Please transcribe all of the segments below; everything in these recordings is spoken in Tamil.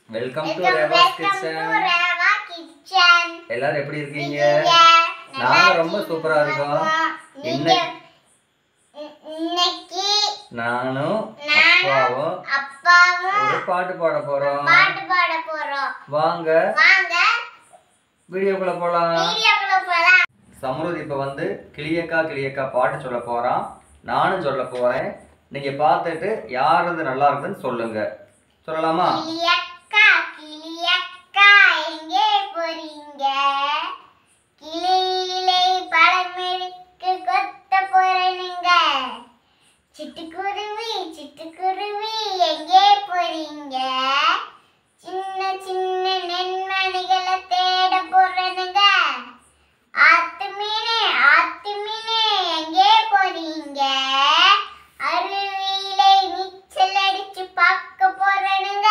Welcome to Welcome, Rava's welcome to kitchen Rava Kitchen. எல்லாரும் எப்படி இருக்கீங்க இருக்கீங்க? நல்லா நாங்க ரொம்ப இருக்கீங்களா? சூப்பரா இருக்கோம் நீங்க இன்னைக்கு இ- இன்னைக்கு நானும் நானும் அப்பாவும் அப்பாவும் ஒரு பாட்டு பாட போறோம் பாட்டு பாட போறோம் வாங்க வாங்க வீடியோக்குள்ள போலாம் வீடியோக்குள்ள போலாம் சமருத் இப்ப வந்து கிளியக்கா கிளியக்கா பாட்டு சொல்ல போறான் நானும் சொல்ல போறேன் நீங்க பார்த்துட்டு யாரது நல்லா இருக்குன்னு சொல்லுங்க சொல்லலாமா கிளியக்கா கிளியக்கா எங்கே போறீங்க கிளியிலே பழமெடுக்கு கொத்த போறேனுங்க சிட்டுக்குருவி சிட்டுக்குருவி எங்கே போறீங்க சின்ன சின்ன நெண்மணிகளை தேட போறேனுங்க ஆத்து மீனே ஆத்து மீனே எங்கே போறீங்க அருவியிலே நீச்சல் அடிச்சு பார்க்க போறேனுங்க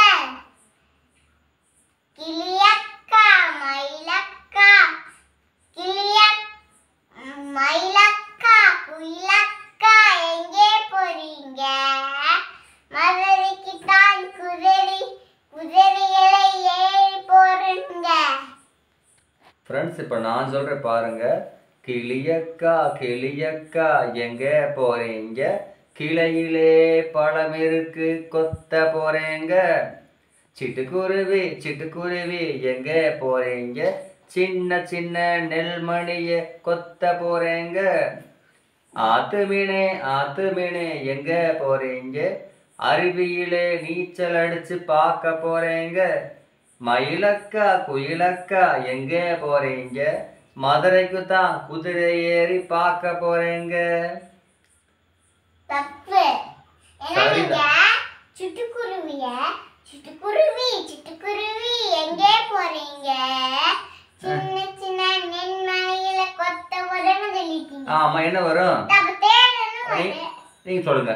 கிளியக்கா மயிலக்கா கிளியக் மயிலக்கா குயிலக்கா எங்கே போறீங்க மதுரைக்கு தான் குதிரை குதிரைகளை ஏறி போறேனுங்க ஃப்ரெண்ட்ஸ் இப்போ நான் சொல்கிறேன் பாருங்க கிளியக்கா கிளியக்கா எங்க போறீங்க கிளையிலே பழம் இருக்கு கொத்த போறேங்க சிட்டுக்குருவி சிட்டுக்குருவி எங்க போறீங்க சின்ன சின்ன நெல்மணிய கொத்த போறேங்க ஆத்து மீனே ஆத்து மீனே எங்க போறீங்க அருவியிலே நீச்சல் அடிச்சு பார்க்க போறேங்க மயிலக்கா குயிலக்கா எங்க போறீங்க மதுரைக்கு தான் குதிரை ஏறி பார்க்க போறேங்க தப்பு என்னங்க சரிதான். சிட்டுக்குருவிய சிட்டுக்குருவி சிட்டுக்குருவி எங்கே போறீங்க சின்ன சின்ன நெண்மணியில கொத்த உடனே சொல்லிட்டீங்க ஆமா என்ன வரும் தப்பு தேடணும் நீ- வருது. நீங்க சொல்லுங்க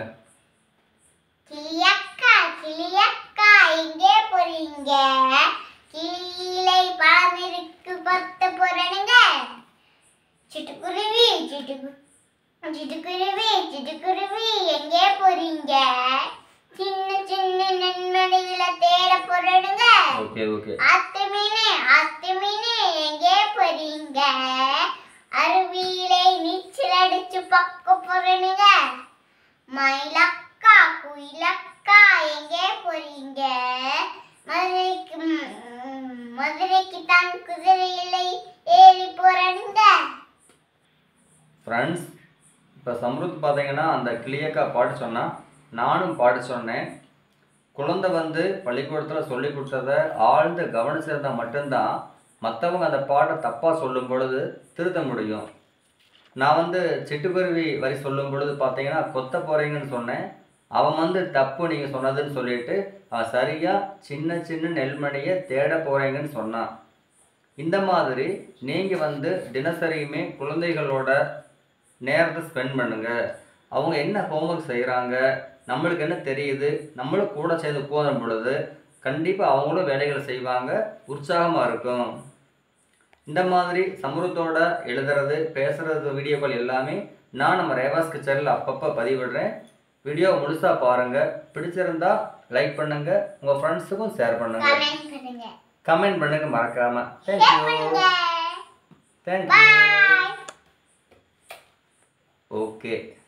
கிளியக்கா கிளியக்கா எங்கே போறீங்க கிளியிலை பழமிருக்கு கொத்த போறேனுங்க சிட்டுக்குருவி சிட்டுக்கு சிட்டுக்குருவி சிட்டுக்குருவி எங்கே போறீங்க சின்ன சின்ன நன்மணிகளை தேட போறேனுங்க ஓகே ஓகே ஆத்து மீனே ஆத்து மீனே எங்கே போறீங்க அருவியிலே நீச்சல் அடிச்சு பக்க போறேனுங்க மயிலக்கா குயிலக்கா எங்கே போறீங்க மதுரைக்கு ம், மதுரைக்கு தான் குதிரையிலை ஏறி போறேனுங்க ஃப்ரெண்ட்ஸ் இப்போ சம்ருத் பார்த்தீங்கன்னா அந்த கிளியக்கா பாட்டு சொன்னா நானும் பாட்டு சொன்னேன் குழந்தை வந்து பள்ளிக்கூடத்தில் சொல்லி கொடுத்ததை ஆழ்ந்து கவனிச்சிருந்தா மட்டும்தான் மற்றவங்க அந்த பாட்டை தப்பாக சொல்லும் பொழுது திருத்த முடியும் நான் வந்து சிட்டுக்குருவி வரி சொல்லும் பொழுது பார்த்தீங்கன்னா கொத்த போகிறீங்கன்னு சொன்னேன் அவன் வந்து தப்பு நீங்கள் சொன்னதுன்னு சொல்லிட்டு அவன் சரியாக சின்ன சின்ன நெல்மணியை தேட போகிறீங்கன்னு சொன்னான் இந்த மாதிரி நீங்கள் வந்து தினசரியுமே குழந்தைகளோட நேரத்தை ஸ்பெண்ட் பண்ணுங்க அவங்க என்ன ஹோம்ஒர்க் செய்கிறாங்க நம்மளுக்கு என்ன தெரியுது நம்மளும் கூட சேர்ந்து உட்காரும் பொழுது கண்டிப்பாக அவங்களும் வேலைகளை செய்வாங்க உற்சாகமாக இருக்கும் இந்த மாதிரி சமூகத்தோட எழுதுறது பேசுறது வீடியோக்கள் எல்லாமே நான் நம்ம ரேவாஸ் கிச்சனில் அப்பப்போ பதிவிடுறேன் வீடியோ முழுசாக பாருங்கள் பிடிச்சிருந்தா லைக் பண்ணுங்க உங்கள் ஃப்ரெண்ட்ஸுக்கும் ஷேர் பண்ணுங்க கமெண்ட் பண்ணுங்க கமெண்ட் பண்ணுங்க மறக்காம ஷேர் தேங்க்யூ பண்ணுங்க தேங்க்யூ பாய் ஓகே